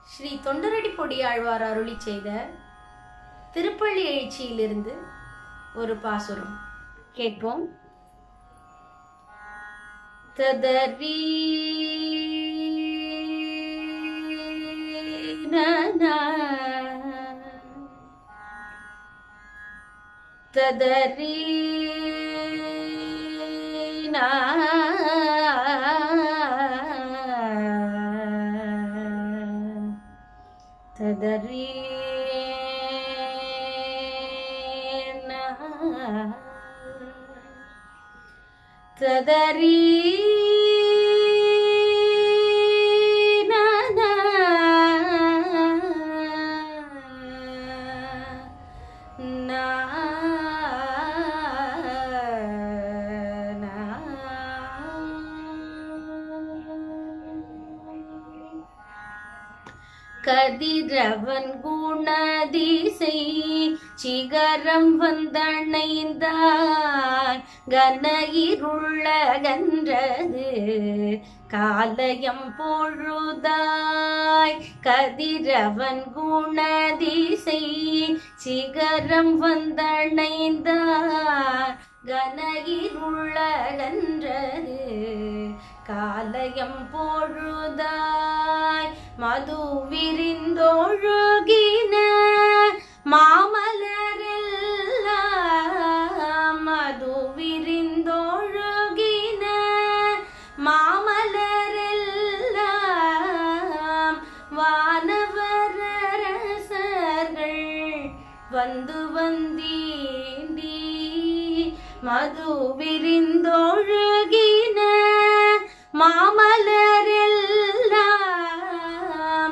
ஸ்ரீ தொண்டரடி பொடி ஆழ்வார் அருளி செய்த திருப்பள்ளி எழுச்சியிலிருந்து ஒரு பாசுரம் கேட்போம் ததரி ததரி ததரி ததரி கதிரவன் குணதிசை சிகரம் வந்தணைந்தாய் கன இருளகன்றது காலயம் பொழுதாய் கதிரவன் குணதிசை சிகரம் வந்தணைந்தாய் கன இருளகன்றது காலயம் பொழுதாய் மது விரிந்தொழுகின மாமலரெல்லாம் மது விரிந்தொழுகின மாமலரெல்லாம் வானவரரசர்கள் வந்து வந்தீண்டி மது விரிந்தொழுகின மாமலரெல்லாம்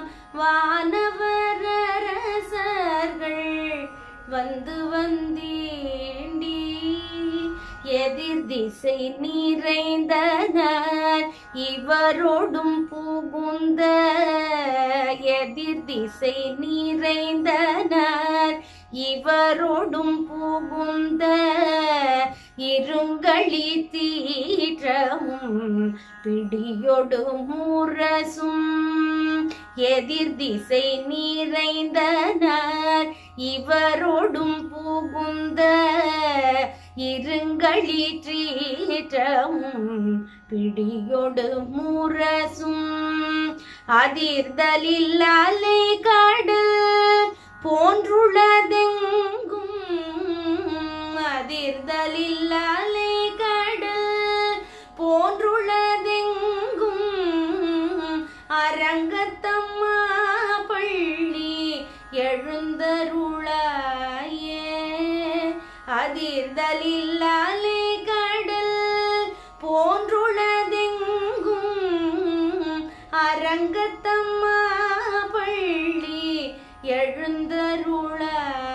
வானவரரசர்கள் வந்து வந்தேண்டி எதிர் திசை நிறைந்தனர் இவரோடும் புகுந்த எதிர் திசை நிறைந்தனர் இவரோடும் புகுந்த இருங்களி தீற்றமும் பிடியொடு முரசும் எதிர் திசை நிறைந்தனர் இவரோடும் புகுந்த இருங்களி தீற்றமும் பிடியொடு முரசும் அதிர்தலில் அலை கடல் போன்றுள்ளதெங்கும் அதிர்தலில் அலை கடல் போன்றுள்ளதெங்கும் அரங்கத்தம்மா பள்ளி எழுந்தருளாயே அதிர்தலில் அலை கடல் போன்றுள்ளதெங்கும் அரங்கத்தம்மா பள்ளி எழுந்தருளாயே